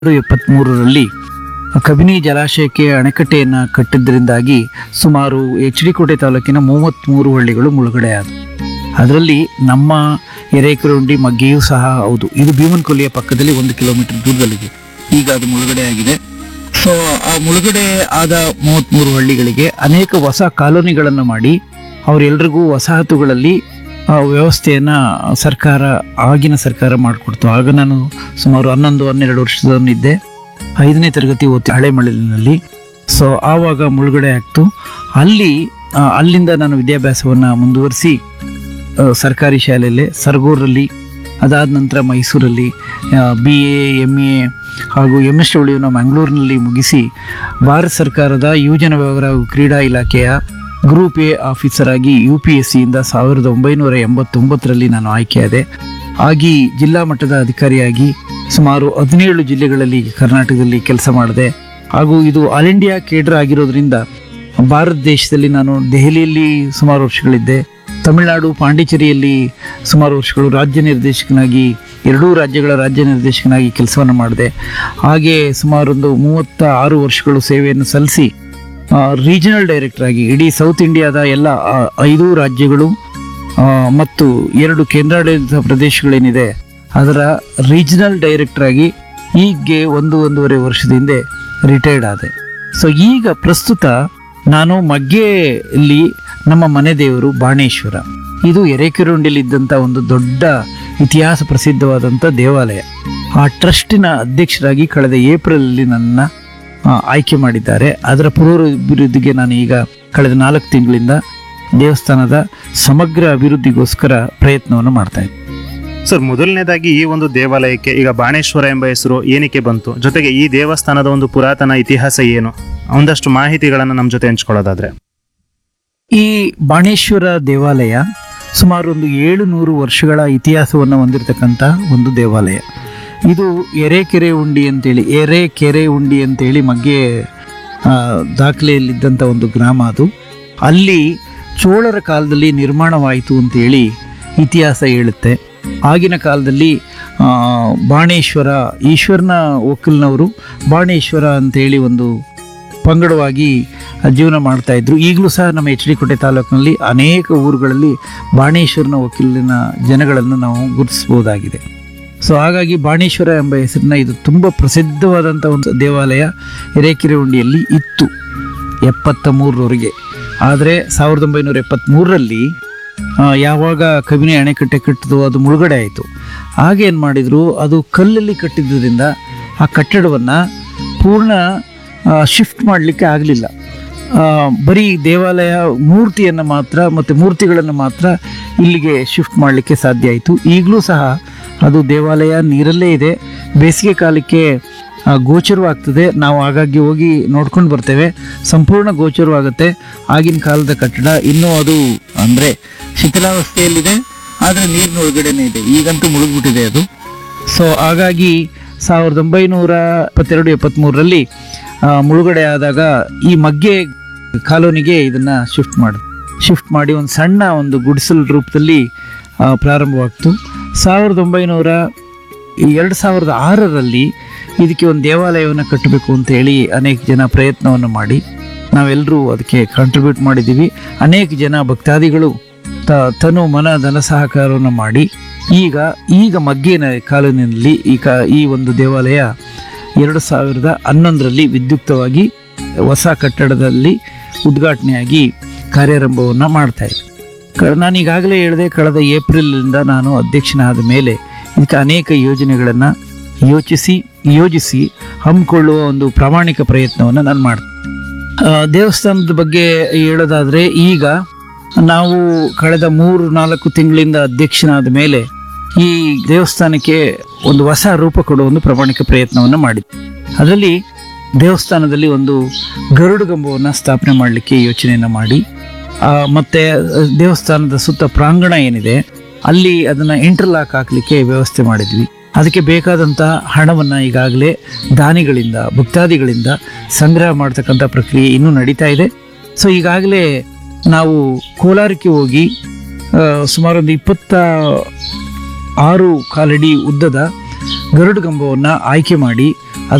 ಎಪ್ಪತ್ಮೂರರಲ್ಲಿ ಕಬಿನಿ ಜಲಾಶಯಕ್ಕೆ ಅಣೆಕಟ್ಟೆಯನ್ನು ಕಟ್ಟಿದ್ದರಿಂದಾಗಿ ಸುಮಾರು H D ಕೋಟೆ ತಾಲೂಕಿನ ಮೂವತ್ತ್ಮೂರು ಹಳ್ಳಿಗಳು ಮುಳುಗಡೆಯಾದವು ಅದರಲ್ಲಿ ನಮ್ಮ ಎರೇಕರುಂಡಿ ಮಗ್ಗೆಯೂ ಸಹ ಹೌದು ಇದು ಭೀಮನ್ಕೊಲ್ಲಿಯ ಪಕ್ಕದಲ್ಲಿ ಒಂದು ಕಿಲೋಮೀಟರ್ ದೂರದಲ್ಲಿದೆ ಈಗ ಅದು ಮುಳುಗಡೆಯಾಗಿದೆ ಸೊ ಆ ಮುಳುಗಡೆ ಆದ ಮೂವತ್ತ್ಮೂರು ಹಳ್ಳಿಗಳಿಗೆ ಅನೇಕ ಹೊಸ ಕಾಲೋನಿಗಳನ್ನು ಮಾಡಿ ಅವರೆಲ್ಲರಿಗೂ ವಸಾಹತುಗಳಲ್ಲಿ ಆ ವ್ಯವಸ್ಥೆಯನ್ನ ಸರ್ಕಾರ ಆಗಿನ ಸರ್ಕಾರ ಮಾಡಿಕೊಡ್ತು ಆಗ ನಾನು ಸುಮಾರು ಹನ್ನೊಂದು ಹನ್ನೆರಡು ವರ್ಷದವನಿದ್ದೆ ಐದನೇ ತರಗತಿ ಓದ್ತಿ ಹಳೆ ಮಳೆಲಿನಲ್ಲಿ ಸೊ ಆವಾಗ ಮುಳುಗಡೆ ಆಗ್ತು ಅಲ್ಲಿ ಆ, ಅಲ್ಲಿಂದ ನಾನು ವಿದ್ಯಾಭ್ಯಾಸವನ್ನು ಮುಂದುವರಿಸಿ ಆ, ಸರ್ಕಾರಿ ಶಾಲೆಯಲ್ಲೇ ಸರಗೂರಲ್ಲಿ ಅದಾದ ನಂತರ ಮೈಸೂರಲ್ಲಿ ಬಿ ಎ ಎಮ್ ಎ ಹಾಗೂ ಎಮ್ ಎಸ್ ಡಬ್ಲ್ಯೂನ ಮಂಗಳೂರಿನಲ್ಲಿ ಮುಗಿಸಿ ಭಾರತ ಸರ್ಕಾರದ ಯುವಜನ ವ್ಯವಹಾರ ಹಾಗೂ ಕ್ರೀಡಾ ಇಲಾಖೆಯ ಗ್ರೂಪ್ ಎ ಆಫೀಸರ್ ಆಗಿ ಯು ಪಿ ಎಸ್ ಸಿಯಿಂದ ಸಾವಿರದ ಒಂಬೈನೂರ ಎಂಬತ್ತೊಂಬತ್ತರಲ್ಲಿ ನಾನು ಆಯ್ಕೆಯಾದೆ ಆಗಿ ಜಿಲ್ಲಾ ಮಟ್ಟದ ಅಧಿಕಾರಿಯಾಗಿ ಸುಮಾರು ಹದಿನೇಳು ಜಿಲ್ಲೆಗಳಲ್ಲಿ ಕರ್ನಾಟಕದಲ್ಲಿ ಕೆಲಸ ಮಾಡಿದೆ ಹಾಗೂ ಇದು ಆಲ್ ಇಂಡಿಯಾ ಕೇಡರ್ ಆಗಿರೋದ್ರಿಂದ ಭಾರತ ದೇಶದಲ್ಲಿ ನಾನು ದೆಹಲಿಯಲ್ಲಿ ಸುಮಾರು ವರ್ಷಗಳಿದ್ದೆ ತಮಿಳುನಾಡು ಪಾಂಡಿಚೇರಿಯಲ್ಲಿ ಸುಮಾರು ವರ್ಷಗಳು ರಾಜ್ಯ ನಿರ್ದೇಶಕನಾಗಿ ಎರಡೂ ರಾಜ್ಯಗಳ ರಾಜ್ಯ ನಿರ್ದೇಶಕನಾಗಿ ಕೆಲಸವನ್ನು ಮಾಡಿದೆ ಹಾಗೆ ಸುಮಾರೊಂದು ಮೂವತ್ತ ಆರು ವರ್ಷಗಳು ಸೇವೆಯನ್ನು ಸಲ್ಲಿಸಿ ರೀಜನಲ್ ಡೈರೆಕ್ಟರ್ ಆಗಿ ಇಡೀ ಸೌತ್ ಇಂಡಿಯಾದ ಎಲ್ಲ ಆ, ಐದು ರಾಜ್ಯಗಳು ಆ, ಮತ್ತು ಎರಡು ಕೇಂದ್ರಾಡಳಿತ ಪ್ರದೇಶಗಳೇನಿದೆ ಅದರ ರೀಜನಲ್ ಡೈರೆಕ್ಟರ್ ಆಗಿ ಈಗ್ಗೆ ಒಂದು ಒಂದೂವರೆ ವರ್ಷದ ಹಿಂದೆ ರಿಟೈರ್ಡ್ ಆದೆ ಸೊ ಈಗ ಪ್ರಸ್ತುತ ನಾನು ಮಗ್ಗೆಯಲ್ಲಿ ನಮ್ಮ ಮನೆ ದೇವರು ಬಾಣೇಶ್ವರ ಇದು ಎರೇಕೆರುಂಡಿಲಿದ್ದಂಥ ಒಂದು ದೊಡ್ಡ ಇತಿಹಾಸ ಪ್ರಸಿದ್ಧವಾದಂಥ ದೇವಾಲಯ ಆ ಟ್ರಸ್ಟಿನ ಅಧ್ಯಕ್ಷರಾಗಿ ಕಳೆದ ಏಪ್ರಿಲಲ್ಲಿ ನನ್ನ ಆ, ಆಯ್ಕೆ ಮಾಡಿದ್ದಾರೆ ಅದರ ಪೂರ್ವಾಭಿವೃದ್ಧಿಗೆ ನಾನು ಈಗ ಕಳೆದ ನಾಲ್ಕು ತಿಂಗಳಿಂದ ದೇವಸ್ಥಾನದ ಸಮಗ್ರ ಅಭಿವೃದ್ಧಿಗೋಸ್ಕರ ಪ್ರಯತ್ನವನ್ನು ಮಾಡ್ತಾ ಇದ್ದೀನಿ ಸರ್ ಮೊದಲನೇದಾಗಿ ಈ ಒಂದು ದೇವಾಲಯಕ್ಕೆ ಈಗ ಬಾಣೇಶ್ವರ ಎಂಬ ಹೆಸರು ಏನಕ್ಕೆ ಬಂತು ಜೊತೆಗೆ ಈ ದೇವಸ್ಥಾನದ ಒಂದು ಪುರಾತನ ಇತಿಹಾಸ ಏನು ಒಂದಷ್ಟು ಮಾಹಿತಿಗಳನ್ನು ನಮ್ಮ ಜೊತೆ ಹಂಚ್ಕೊಳ್ಳೋದಾದ್ರೆ ಈ ಬಾಣೇಶ್ವರ ದೇವಾಲಯ ಸುಮಾರು ಒಂದು ಏಳು ನೂರು ವರ್ಷಗಳ ಇತಿಹಾಸವನ್ನು ಹೊಂದಿರತಕ್ಕಂಥ ಒಂದು ದೇವಾಲಯ ಇದು ಎರೆಕೆರೆ ಉಂಡಿ ಅಂತೇಳಿ ಎರೆಕೆರೆ ಉಂಡಿ ಅಂತೇಳಿ ಮಗ್ಗೆ ಆ, ದಾಖಲೆಯಲ್ಲಿದ್ದಂಥ ಒಂದು ಗ್ರಾಮ ಅದು ಅಲ್ಲಿ ಚೋಳರ ಕಾಲದಲ್ಲಿ ನಿರ್ಮಾಣವಾಯಿತು ಅಂತೇಳಿ ಇತಿಹಾಸ ಹೇಳುತ್ತೆ ಆಗಿನ ಕಾಲದಲ್ಲಿ ಆ, ಬಾಣೇಶ್ವರ ಈಶ್ವರನ ಒಕ್ಕಲ್ನವರು ಬಾಣೇಶ್ವರ ಅಂತೇಳಿ ಒಂದು ಪಂಗಡವಾಗಿ ಜೀವನ ಮಾಡ್ತಾ ಇದ್ರು ಈಗಲೂ ಸಹ ನಮ್ಮ ಎಚ್ ಡಿ ಕೋಟೆ ತಾಲೂಕಿನಲ್ಲಿ ಅನೇಕ ಊರುಗಳಲ್ಲಿ ಬಾಣೇಶ್ವರನ ವಕೀಲಿನ ಜನಗಳನ್ನು ನಾವು ಗುರುತಿಸಬಹುದಾಗಿದೆ ಸೊ ಹಾಗಾಗಿ ಬಾಣೇಶ್ವರ ಎಂಬ ಹೆಸರಿನ ಇದು ತುಂಬ ಪ್ರಸಿದ್ಧವಾದಂಥ ಒಂದು ದೇವಾಲಯ ಹಿರೇಕೆರೆಹುಂಡಿಯಲ್ಲಿ ಇತ್ತು ಎಪ್ಪತ್ತ ಮೂರರವರೆಗೆ ಆದರೆ ಸಾವಿರದ ಒಂಬೈನೂರ ಎಪ್ಪತ್ತ್ಮೂರರಲ್ಲಿ ಆ, ಯಾವಾಗ ಕಬಿನಿ ಅಣೆಕಟ್ಟೆ ಕಟ್ಟಿದ್ದು ಅದು ಮುಳುಗಡೆ ಆಯಿತು ಆಗೇನು ಮಾಡಿದರು ಅದು ಕಲ್ಲಲ್ಲಿ ಕಟ್ಟಿದ್ದರಿಂದ ಆ ಕಟ್ಟಡವನ್ನು ಪೂರ್ಣ ಶಿಫ್ಟ್ ಮಾಡಲಿಕ್ಕೆ ಆಗಲಿಲ್ಲ ಬರೀ ದೇವಾಲಯ ಮೂರ್ತಿಯನ್ನು ಮಾತ್ರ ಮತ್ತು ಮೂರ್ತಿಗಳನ್ನು ಮಾತ್ರ ಇಲ್ಲಿಗೆ ಶಿಫ್ಟ್ ಮಾಡಲಿಕ್ಕೆ ಸಾಧ್ಯ ಆಯಿತು ಈಗಲೂ ಸಹ ಅದು ದೇವಾಲಯ ನೀರಲ್ಲೇ ಇದೆ ಬೇಸಿಗೆ ಕಾಲಕ್ಕೆ ಆ, ಗೋಚರವಾಗ್ತದೆ ನಾವು ಆಗಾಗ್ಗೆ ಹೋಗಿ ನೋಡ್ಕೊಂಡು ಬರ್ತೇವೆ ಸಂಪೂರ್ಣ ಗೋಚರವಾಗುತ್ತೆ ಆಗಿನ ಕಾಲದ ಕಟ್ಟಡ ಇನ್ನೂ ಅದು ಅಂದರೆ ಶಿಥಿಲಾವಸ್ಥೆಯಲ್ಲಿದೆ ಆದರೆ ನೀರಿನ ಒಳಗಡೆನೇ ಇದೆ ಈಗಂತೂ ಮುಳುಗ್ಬಿಟ್ಟಿದೆ ಅದು ಸೊ ಹಾಗಾಗಿ ಸಾವಿರದ ಒಂಬೈನೂರ ಎಪ್ಪತ್ತೆರಡು ಎಪ್ಪತ್ತ್ಮೂರರಲ್ಲಿ ಮುಳುಗಡೆ ಆದಾಗ ಈ ಮಗ್ಗೆ ಕಾಲೋನಿಗೆ ಇದನ್ನು ಶಿಫ್ಟ್ ಮಾಡಿದ್ರು ಶಿಫ್ಟ್ ಮಾಡಿ ಒಂದು ಸಣ್ಣ ಒಂದು ಗುಡಿಸಲ್ ರೂಪದಲ್ಲಿ ಆ, ಪ್ರಾರಂಭವಾಗ್ತು ಸಾವಿರದ ಒಂಬೈನೂರ ಎರಡು ಸಾವಿರದ ಆರರಲ್ಲಿ ಇದಕ್ಕೆ ಒಂದು ದೇವಾಲಯವನ್ನು ಕಟ್ಟಬೇಕು ಅಂತ ಹೇಳಿ ಅನೇಕ ಜನ ಪ್ರಯತ್ನವನ್ನು ಮಾಡಿ ನಾವೆಲ್ಲರೂ ಅದಕ್ಕೆ ಕಾಂಟ್ರಿಬ್ಯೂಟ್ ಮಾಡಿದ್ದೀವಿ ಅನೇಕ ಜನ ಭಕ್ತಾದಿಗಳು ತ ತನು ಮನ ಧನ ಸಹಕಾರವನ್ನು ಮಾಡಿ ಈಗ ಈಗ ಮಗ್ಗೇನ ಕಾಲೋನಿಯಲ್ಲಿ ಈ ಕಾ ಈ ಒಂದು ದೇವಾಲಯ ಎರಡು ಸಾವಿರದ ಹನ್ನೊಂದರಲ್ಲಿ ವಿದ್ಯುಕ್ತವಾಗಿ ಹೊಸ ಕಟ್ಟಡದಲ್ಲಿ ಉದ್ಘಾಟನೆಯಾಗಿ ಕಾರ್ಯಾರಂಭವನ್ನು ಮಾಡ್ತಾ ಇದೆ ಕ- ನಾನು ಈಗಾಗಲೇ ಹೇಳಿದೆ ಕಳೆದ ಏಪ್ರಿಲ್ನಿಂದ ನಾನು ಅಧ್ಯಕ್ಷನಾದ ಮೇಲೆ ಇದಕ್ಕೆ ಅನೇಕ ಯೋಜನೆಗಳನ್ನು ಯೋಚಿಸಿ ಯೋಜಿಸಿ ಹಮ್ಮಿಕೊಳ್ಳುವ ಒಂದು ಪ್ರಾಮಾಣಿಕ ಪ್ರಯತ್ನವನ್ನು ನಾನು ಮಾಡ್ತೀನಿ ಆ, ದೇವಸ್ಥಾನದ ಬಗ್ಗೆ ಹೇಳೋದಾದರೆ ಈಗ ನಾವು ಕಳೆದ ಮೂರು ನಾಲ್ಕು ತಿಂಗಳಿಂದ ಅಧ್ಯಕ್ಷನಾದ ಮೇಲೆ ಈ ದೇವಸ್ಥಾನಕ್ಕೆ ಒಂದು ಹೊಸ ರೂಪ ಕೊಡುವ ಒಂದು ಪ್ರಾಮಾಣಿಕ ಪ್ರಯತ್ನವನ್ನು ಮಾಡಿದ್ವಿ ಅದರಲ್ಲಿ ದೇವಸ್ಥಾನದಲ್ಲಿ ಒಂದು ಗರುಡ ಗಂಬವನ್ನು ಸ್ಥಾಪನೆ ಮಾಡಲಿಕ್ಕೆ ಯೋಚನೆಯನ್ನು ಮಾಡಿ ಆ, ಮತ್ತೆ ದೇವಸ್ಥಾನದ ಸುತ್ತ ಪ್ರಾಂಗಣ ಏನಿದೆ ಅಲ್ಲಿ ಅದನ್ನು ಇಂಟರ್ಲಾಕ್ ಹಾಕಲಿಕ್ಕೆ ವ್ಯವಸ್ಥೆ ಮಾಡಿದ್ವಿ ಅದಕ್ಕೆ ಬೇಕಾದಂಥ ಹಣವನ್ನು ಈಗಾಗಲೇ ದಾನಿಗಳಿಂದ ಭಕ್ತಾದಿಗಳಿಂದ ಸಂಗ್ರಹ ಮಾಡ್ತಕ್ಕಂಥ ಪ್ರಕ್ರಿಯೆ ಇನ್ನೂ ನಡೀತಾ ಇದೆ ಸೊ ಈಗಾಗಲೇ ನಾವು ಕೋಲಾರಕ್ಕೆ ಹೋಗಿ ಆ, ಸುಮಾರು ಒಂದು ಇಪ್ಪತ್ತ ಆರು ಕಾಲಡಿ ಉದ್ದದ ಗರುಡ ಗಂಬವನ್ನು ಆಯ್ಕೆ ಮಾಡಿ